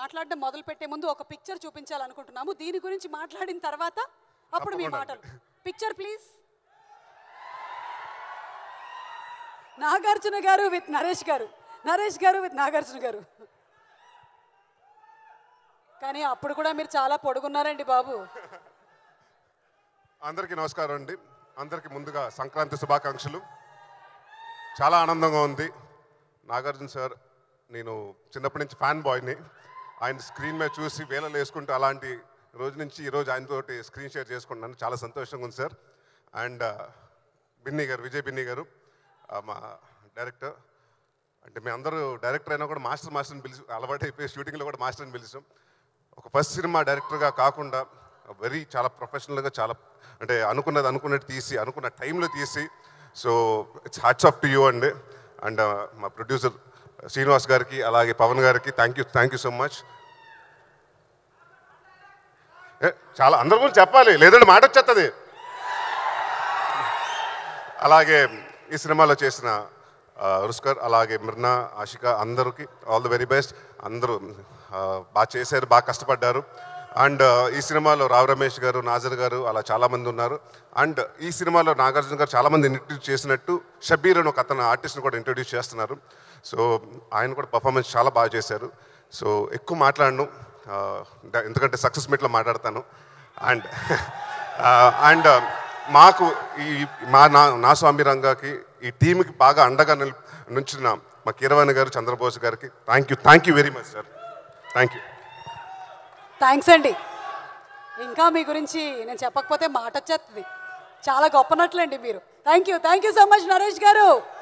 మాట్లాడడం మొదలు పెట్టే ముందు ఒక పిక్చర్ చూపించాలనుకుంటున్నాము దీని గురించి మాట్లాడిన తర్వాత అప్పుడు మీ తప్పకుండా మాటలు పిక్చర్ ప్లీజ్ నాగార్జున గారు విత్ నరేష్ గారు నరేష్ గారు విత్ నాగార్జున గారు కానీ అప్పుడు కూడా మీరు చాలా పొడుగున్నారండి బాబు అందరికీ నమస్కారం అండి అందరికీ ముందుగా సంక్రాంతి శుభాకాంక్షలు చాలా ఆనందంగా ఉంది నాగార్జున సార్ నేను చిన్నప్పటి నుంచి ఫ్యాన్ బాయ్ని ఆయన స్క్రీన్ మీద చూసి వేలలు వేసుకుంటూ అలాంటి రోజు నుంచి ఈ రోజు ఆయనతోటి స్క్రీన్ షేర్ చేసుకుంటున్నాను చాలా సంతోషంగా ఉంది సార్ అండ్ బిన్నీ గారు విజయ్ బిన్నీ గారు ఆ, మా డైరెక్టర్ అంటే మేము అందరూ డైరెక్టర్ అయినా కూడా మాస్టర్ మాస్టర్ని పిలిచి అలవాటు అయిపోయి షూటింగ్లో కూడా మాస్టర్ని పిలిచాం ఒక ఫస్ట్ సినిమా డైరెక్టర్గా కాకుండా వెరీ చాలా ప్రొఫెషనల్గా చాలా అంటే అనుకున్నది అనుకున్నట్టు తీసి అనుకున్న టైంలో తీసి so it's hats off to you అండి అండ్ మా ప్రొడ్యూసర్ శ్రీనివాస్ గారికి అలాగే పవన్ గారికి thank you thank you so much చాలా అందరి గురించి చెప్పాలి లేదంటే మాట వచ్చేస్తుంది అలాగే ఈ సినిమాలో చేసిన ఆ, రుస్కర్ అలాగే మిర్నా ఆషిక అందరికి ఆల్ ది వెరీ బెస్ట్ అందరూ ఆ, బాగా చేశారు బాగా కష్టపడ్డారు అండ్ ఈ సినిమాలో రావు రమేష్ గారు నాజర్ గారు అలా చాలామంది ఉన్నారు అండ్ ఈ సినిమాలో నాగార్జున గారు చాలామంది ఇంట్రడ్యూస్ చేసినట్టు షబీర్ అని ఒక అతను ఆర్టిస్ట్ని కూడా ఇంట్రడ్యూస్ చేస్తున్నారు సో ఆయన కూడా పర్ఫార్మెన్స్ చాలా బాగా చేశారు సో ఎక్కువ మాట్లాడను ఆ, ఎందుకంటే సక్సెస్ మీట్లో మాట్లాడతాను అండ్ అండ్ మాకు ఈ మా నా నా స్వామి రంగాకి ఈ టీంకి బాగా అండగా నిల్ నుంచిన మా కీరవాణి గారు చంద్రబోస్ గారికి thank you thank you very much sir thank you thanks అండి ఇంకా మీ గురించి నేను చెప్పకపోతే మాట వచ్చేస్తుంది చాలా గొప్ప నటులండి మీరు thank you thank you so much Naresh గారు